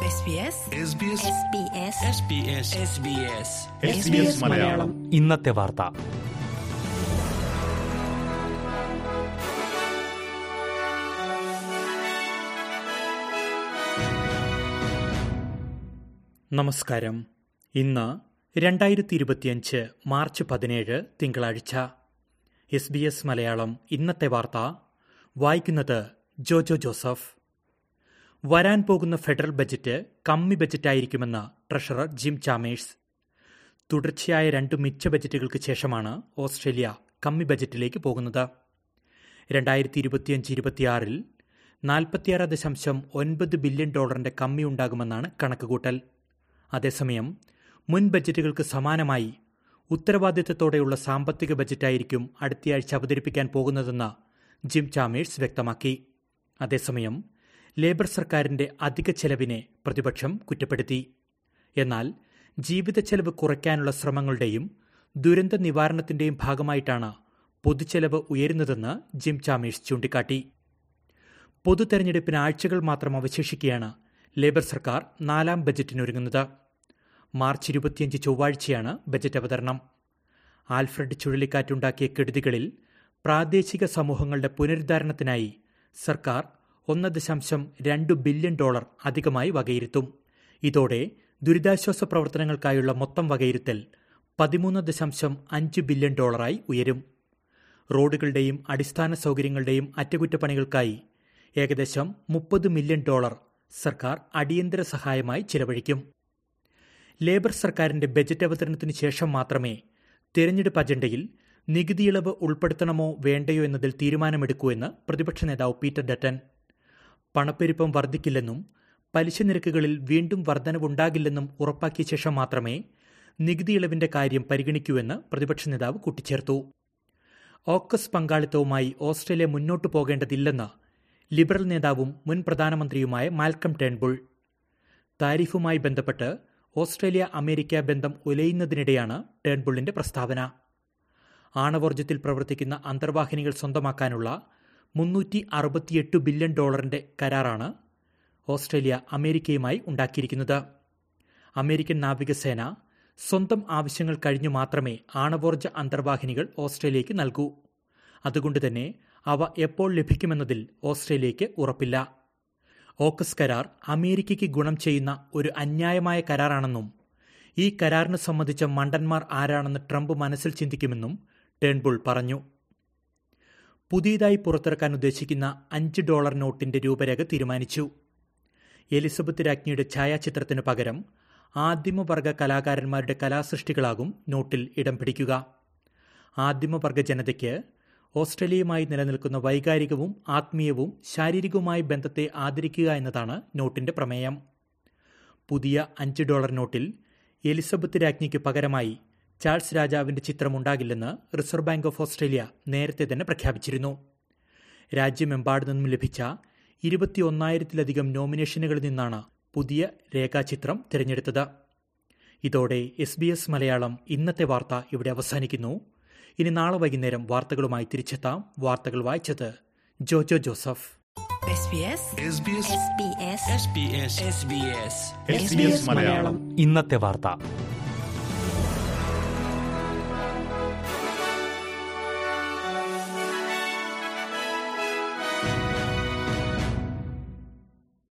SBS SBS Malayalam ഇന്നത്തെ വാർത്ത നമസ്കാരം ഇന്ന് രണ്ടായിരത്തി ഇരുപത്തിയഞ്ച് മാർച്ച് പതിനേഴ് തിങ്കളാഴ്ച എസ് ബി എസ് മലയാളം ഇന്നത്തെ വാർത്ത വായിക്കുന്നത് ജോജോ ജോസഫ് വരാൻ പോകുന്ന ഫെഡറൽ ബജറ്റ് കമ്മി ബജറ്റായിരിക്കുമെന്ന് ട്രഷറർ ജിം ചാമേഴ്സ് തുടർച്ചയായ രണ്ട് മിച്ച ബജറ്റുകൾക്ക് ശേഷമാണ് ഓസ്ട്രേലിയ കമ്മി ബജറ്റിലേക്ക് പോകുന്നത് രണ്ടായിരത്തി ഇരുപത്തിയഞ്ച് ഇരുപത്തിയാറിൽ നാൽപ്പത്തിയാറ് ദശാംശം ഒൻപത് ബില്യൺ ഡോളറിന്റെ കമ്മി ഉണ്ടാകുമെന്നാണ് കണക്കുകൂട്ടൽ അതേസമയം മുൻ ബജറ്റുകൾക്ക് സമാനമായി ഉത്തരവാദിത്തത്തോടെയുള്ള സാമ്പത്തിക ബജറ്റായിരിക്കും അടുത്തയാഴ്ച അവതരിപ്പിക്കാൻ പോകുന്നതെന്ന് ജിം ചാമേഴ്സ് വ്യക്തമാക്കി അതേസമയം ലേബർ സർക്കാരിന്റെ അധിക ചെലവിനെ പ്രതിപക്ഷം കുറ്റപ്പെടുത്തി എന്നാൽ ജീവിത ചെലവ് കുറയ്ക്കാനുള്ള ശ്രമങ്ങളുടെയും ദുരന്ത നിവാരണത്തിന്റെയും ഭാഗമായിട്ടാണ് പൊതുച്ചെലവ് ഉയരുന്നതെന്ന് ജിം ചാമേഴ്സ് ചൂണ്ടിക്കാട്ടി പൊതു തെരഞ്ഞെടുപ്പിന് ആഴ്ചകൾ മാത്രം അവശേഷിക്കെയാണ് ലേബർ സർക്കാർ നാലാം ബജറ്റിനൊരുങ്ങുന്നത് മാർച്ച് ഇരുപത്തിയഞ്ച് ചൊവ്വാഴ്ചയാണ് ബജറ്റ് അവതരണം ആൽഫ്രഡ് ചുഴലിക്കാറ്റുണ്ടാക്കിയ കെടുതികളിൽ പ്രാദേശിക സമൂഹങ്ങളുടെ പുനരുദ്ധാരണത്തിനായി സർക്കാർ ഒന്ന് ദശാംശം രണ്ട് ബില്യൺ ഡോളർ അധികമായി വകയിരുത്തും ഇതോടെ ദുരിതാശ്വാസ പ്രവർത്തനങ്ങൾക്കായുള്ള മൊത്തം വകയിരുത്തൽ പതിമൂന്ന് ദശാംശം അഞ്ച് ബില്യൺ ഡോളറായി ഉയരും റോഡുകളുടെയും അടിസ്ഥാന സൗകര്യങ്ങളുടെയും അറ്റകുറ്റപ്പണികൾക്കായി ഏകദേശം മുപ്പത് മില്യൺ ഡോളർ സർക്കാർ അടിയന്തര സഹായമായി ചിലവഴിക്കും ലേബർ സർക്കാരിന്റെ ബജറ്റ് അവതരണത്തിന് ശേഷം മാത്രമേ തിരഞ്ഞെടുപ്പ് അജണ്ടയിൽ നികുതി ഇളവ് ഉൾപ്പെടുത്തണമോ വേണ്ടയോ എന്നതിൽ തീരുമാനമെടുക്കൂ എന്ന് പ്രതിപക്ഷ നേതാവ് പീറ്റർ ഡറ്റൻ പണപ്പെരുപ്പം വർദ്ധിക്കില്ലെന്നും പലിശ നിരക്കുകളിൽ വീണ്ടും വർധനവുണ്ടാകില്ലെന്നും ഉറപ്പാക്കിയ ശേഷം മാത്രമേ നികുതി ഇളവിന്റെ കാര്യം പരിഗണിക്കൂ എന്ന് പ്രതിപക്ഷ നേതാവ് കൂട്ടിച്ചേർത്തു ഓക്കസ് പങ്കാളിത്തവുമായി ഓസ്ട്രേലിയ മുന്നോട്ടു പോകേണ്ടതില്ലെന്ന് ലിബറൽ നേതാവും മുൻ പ്രധാനമന്ത്രിയുമായ മാൽക്കം ടേൺബുൾ താരിഫുമായി ബന്ധപ്പെട്ട് ഓസ്ട്രേലിയ അമേരിക്ക ബന്ധം ഉലയുന്നതിനിടെയാണ് ടേൺബുള്ളിന്റെ പ്രസ്താവന ആണവോർജ്ജത്തിൽ പ്രവർത്തിക്കുന്ന അന്തർവാഹിനികൾ സ്വന്തമാക്കാനുള്ള മുന്നൂറ്റി അറുപത്തിയെട്ട് ബില്യൺ ഡോളറിന്റെ കരാറാണ് ഓസ്ട്രേലിയ അമേരിക്കയുമായി ഉണ്ടാക്കിയിരിക്കുന്നത് അമേരിക്കൻ നാവികസേന സ്വന്തം ആവശ്യങ്ങൾ കഴിഞ്ഞു മാത്രമേ ആണവോർജ്ജ അന്തർവാഹിനികൾ ഓസ്ട്രേലിയയ്ക്ക് നൽകൂ അതുകൊണ്ട് തന്നെ അവ എപ്പോൾ ലഭിക്കുമെന്നതിൽ ഓസ്ട്രേലിയയ്ക്ക് ഉറപ്പില്ല ഓക്കസ് കരാർ അമേരിക്കയ്ക്ക് ഗുണം ചെയ്യുന്ന ഒരു അന്യായമായ കരാറാണെന്നും ഈ കരാറിന് സംബന്ധിച്ച മണ്ടന്മാർ ആരാണെന്ന് ട്രംപ് മനസ്സിൽ ചിന്തിക്കുമെന്നും ടേൺബുൾ പറഞ്ഞു പുതിയതായി പുറത്തിറക്കാൻ ഉദ്ദേശിക്കുന്ന അഞ്ച് ഡോളർ നോട്ടിന്റെ രൂപരേഖ തീരുമാനിച്ചു എലിസബത്ത് രാജ്ഞിയുടെ ഛായാചിത്രത്തിന് പകരം ആദിമവർഗ കലാകാരന്മാരുടെ കലാസൃഷ്ടികളാകും നോട്ടിൽ ഇടം പിടിക്കുക ആദിമവർഗ ജനതയ്ക്ക് ഓസ്ട്രേലിയയുമായി നിലനിൽക്കുന്ന വൈകാരികവും ആത്മീയവും ശാരീരികവുമായ ബന്ധത്തെ ആദരിക്കുക എന്നതാണ് നോട്ടിന്റെ പ്രമേയം പുതിയ അഞ്ച് ഡോളർ നോട്ടിൽ എലിസബത്ത് രാജ്ഞിക്ക് പകരമായി ചാൾസ് രാജാവിന്റെ ചിത്രമുണ്ടാകില്ലെന്ന് റിസർവ് ബാങ്ക് ഓഫ് ഓസ്ട്രേലിയ നേരത്തെ തന്നെ പ്രഖ്യാപിച്ചിരുന്നു രാജ്യമെമ്പാടു നിന്നും ലഭിച്ച ഇരുപത്തിയൊന്നായിരത്തിലധികം നോമിനേഷനുകളിൽ നിന്നാണ് പുതിയ രേഖാചിത്രം തിരഞ്ഞെടുത്തത് ഇതോടെ എസ് ബി എസ് മലയാളം ഇന്നത്തെ വാർത്ത ഇവിടെ അവസാനിക്കുന്നു ഇനി നാളെ വൈകുന്നേരം വാർത്തകളുമായി തിരിച്ചെത്താം വാർത്തകൾ വായിച്ചത് ജോജോ ജോസഫ് SBS മലയാളം ഇന്നത്തെ വാർത്ത